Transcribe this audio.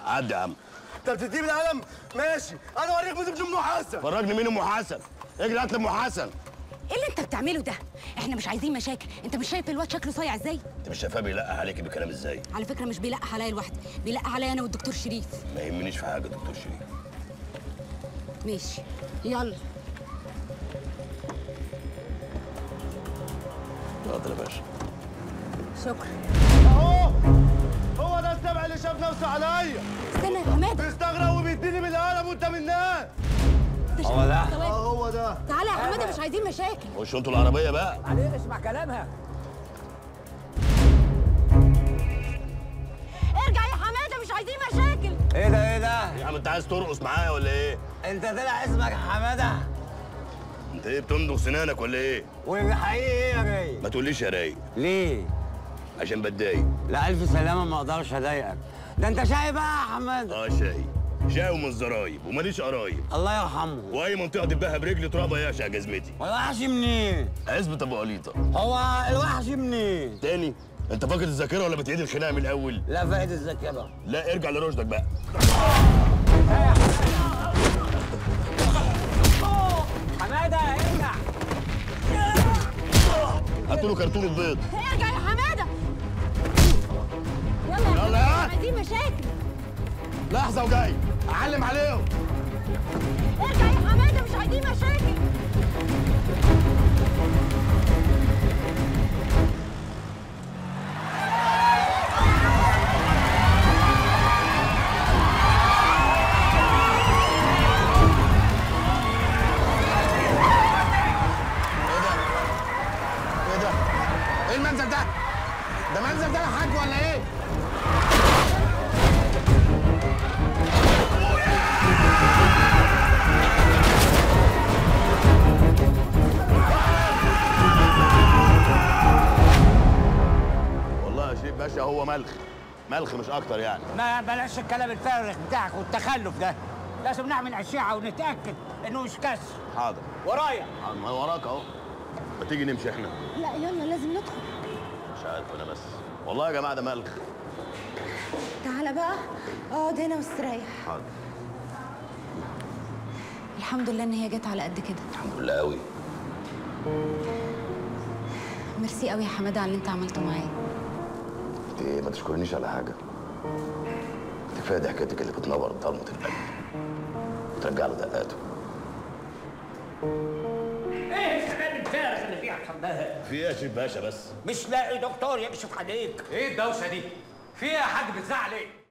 عدي يا عم انت بتديني القلم ماشي انا اوريك بنت ام حسن فرجني مين ام حسن اجري هات لي ام حسن ايه اللي انت بتعمله ده احنا مش عايزين مشاكل انت مش شايف الواد شكله صايع ازاي انت مش شايفاه بيلقح عليك بكلام ازاي على فكره مش بيلقح عليا لوحدي بيلقح عليا انا والدكتور شريف ما يهمنيش في حاجه دكتور شريف ماشي يلا اتفضل يا باشا شكرا اهو هو ده السبع اللي شاف نفسه عليا استنى يا حماده بيستغرب وبيديني بالقلم وانت من الناس هو ده اه هو ده تعالى يا حماده مش عايزين مشاكل خشوا انتوا العربيه بقى عليه اسمع كلامها ارجع يا حماده مش عايزين مشاكل ايه ده ايه ده يا عم انت عايز ترقص معايا ولا ايه انت طلع اسمك حماده انت ايه بتمضغ سنانك ولا ايه والحقيقي ايه يا راي ما تقوليش يا رايق ليه عشان بتضايق لا الف سلامه ما اقدرش اضايقك ده انت شاي بقى يا حماده اه شاي شاي ومن الزرايب وماليش قرايب الله يرحمه واي منطقه دبها برجلي ترابه يعشق جزمتي والوحش منين عزبة ابو قليطه هو الوحش منين تاني انت فاقد الذاكره ولا بتعيد الخناقه من الاول لا فائد الذاكره لا ارجع لرشدك بقى حماده ارجع هاتوا له كرتون البيض ارجع يا حماده يلا يا يلا حماده يا. مش عايزين مشاكل لحظه وجاي اعلم عليهم ارجع يا حماده مش عايزين مشاكل ايه ده؟ ايه المنظر ده؟ ده منظر ده يا حاج ولا ايه؟ والله يا شريف باشا هو ملخ ملخ مش اكتر يعني ما بلاش الكلام الفارغ بتاعك والتخلف ده لازم نعمل أشعة ونتأكد إنه مش كسر حاضر ورايا حاضر، ما وراك اهو ما تيجي نمشي احنا لا يلا لازم ندخل مش عارف انا بس والله يا جماعه ده ملخ تعالى بقى اقعد هنا واستريح حاضر الحمد لله ان هي جت على قد كده الحمد لله قوي ميرسي قوي يا حماده على اللي انت عملته معايا انت ما تشكرنيش على حاجه كفايه دي حكايتك اللي بتنور ضلمه القلب وترجع له دقاته إيه الكلام الفارغ اللي بيحصل ده؟ في ايه يا شريف باشا بس مش لاقي دكتور يكشف عليك ايه الدوشه دي؟ في ايه يا حاج بتزعل ايه؟